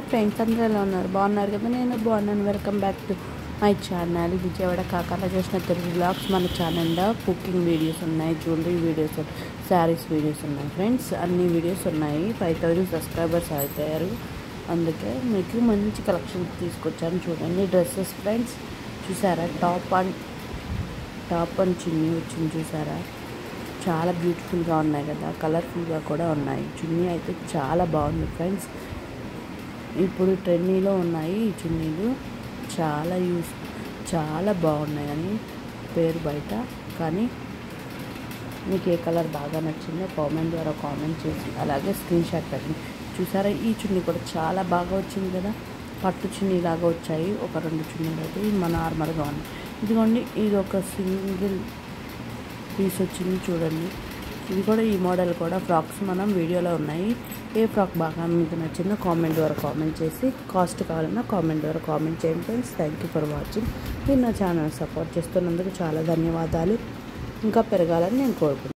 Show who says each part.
Speaker 1: friends అందరూ ఎలా ఉన్నారు బాగున్నారు కదా నేను బాగున్నాను welcome back to my channel Vijayawada కాకాల చేసిన తెలుగు బ్లాగ్స్ మన ఛానల్లో కుకింగ్ వీడియోస్ ఉన్నాయి జ్యువెలరీ వీడియోస్ శారీస్ వీడియోస్ ఉన్నాయి ఫ్రెండ్స్ అన్ని వీడియోస్ ఉన్నాయి ఫైవ్ థౌజండ్ సబ్స్క్రైబర్స్ అవుతారు అందుకే మీకు మంచి కలెక్షన్ తీసుకొచ్చాను చూడండి డ్రెస్సెస్ ఫ్రెండ్స్ చూసారా top and top and chunni వచ్చింది చూసారా చాలా బ్యూటిఫుల్గా ఉన్నాయి కదా కలర్ఫుల్గా కూడా ఉన్నాయి చున్నీ అయితే చాలా బాగుంది ఫ్రెండ్స్ ఇప్పుడు ట్రెండీలో ఉన్నాయి ఈ చున్నీలు చాలా యూస్ చాలా బాగున్నాయి అని పేరు బయట కానీ మీకు ఏ కలర్ బాగా నచ్చిందో కామెంట్ ద్వారా కామెంట్ చేసి అలాగే స్క్రీన్ షాట్ పెట్టండి చూసారా ఈ చున్నీ కూడా చాలా బాగా వచ్చింది కదా పట్టు చున్నీ లాగా వచ్చాయి ఒక రెండు చున్నీలు అయితే ఇది మన నార్మల్గా ఉన్నాయి ఇదిగోండి ఇది ఒక సింగిల్ పీస్ వచ్చింది చూడండి ఇది కూడా ఈ మోడల్ కూడా ఫ్రాక్స్ మనం వీడియోలో ఉన్నాయి ఏ ఫ్రాక్ బాగా మీకు నచ్చిందో కామెంట్ ద్వారా కామెంట్ చేసి కాస్ట్ కావాలన్నా కామెంట్ ద్వారా కామెంట్ చేయండి friends thank you for watching మీరు నా ఛానల్ సపోర్ట్ చేస్తున్నందుకు చాలా ధన్యవాదాలు ఇంకా పెరగాలని నేను కోరుకుంటున్నాను